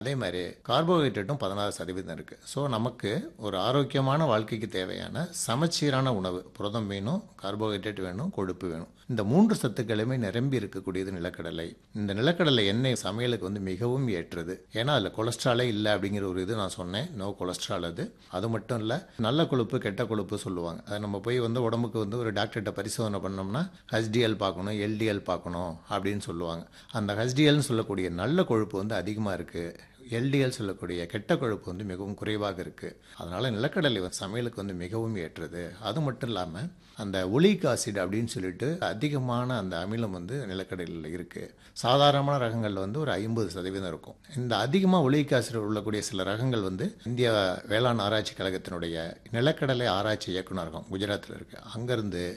அதே மாதிரி கார்போஹைட்ரேட்டும் பதினாறு சதவீதம் இருக்கு ஸோ நமக்கு ஒரு ஆரோக்கியமான வாழ்க்கைக்கு தேவையான சமச்சீரான உணவு புரதம் வேணும் கார்போஹைட்ரேட் வேணும் கொழுப்பு வேணும் இந்த மூன்று சத்துக்களுமே நிரம்பி இருக்கக்கூடியது நிலக்கடலை இந்த நிலக்கடலை எண்ணெய் சமையலுக்கு வந்து மிகவும் ஏற்றது ஏன்னா அதில் கொலஸ்ட்ராலே இல்லை அப்படிங்கிற ஒரு இது நான் சொன்னேன் நோ கொலஸ்ட்ரால் அது அது மட்டும் இல்லை நல்ல கொழுப்பு கெட்ட கொழுப்பு சொல்லுவாங்க அதை நம்ம போய் வந்து உடம்புக்கு வந்து ஒரு டாக்டர்கிட்ட பரிசோதனை பண்ணோம்னா ஹெச்டிஎல் பார்க்கணும் எல்டிஎல் பார்க்கணும் அப்படின்னு சொல்லுவாங்க அந்த ஹெச்டிஎல்னு சொல்லக்கூடிய நல்ல கொழுப்பு வந்து அதிகமாக இருக்குது எல்டிஎல் சொல்லக்கூடிய கெட்ட கொழுப்பு வந்து மிகவும் குறைவாக இருக்குது அதனால் நிலக்கடலை வந்து சமையலுக்கு வந்து மிகவும் ஏற்றது அது மட்டும் இல்லாமல் அந்த ஒலிக் ஆசிட் அப்படின்னு சொல்லிட்டு அதிகமான அந்த அமிலம் வந்து நிலக்கடலையில் இருக்குது சாதாரணமான ரகங்களில் வந்து ஒரு ஐம்பது சதவீதம் இருக்கும் இந்த அதிகமாக ஒலிக் ஆசிட் உள்ளக்கூடிய சில ரகங்கள் வந்து இந்திய வேளாண் ஆராய்ச்சி கழகத்தினுடைய நிலக்கடலை ஆராய்ச்சி இயக்குநரகம் குஜராத்தில் இருக்குது அங்கேருந்து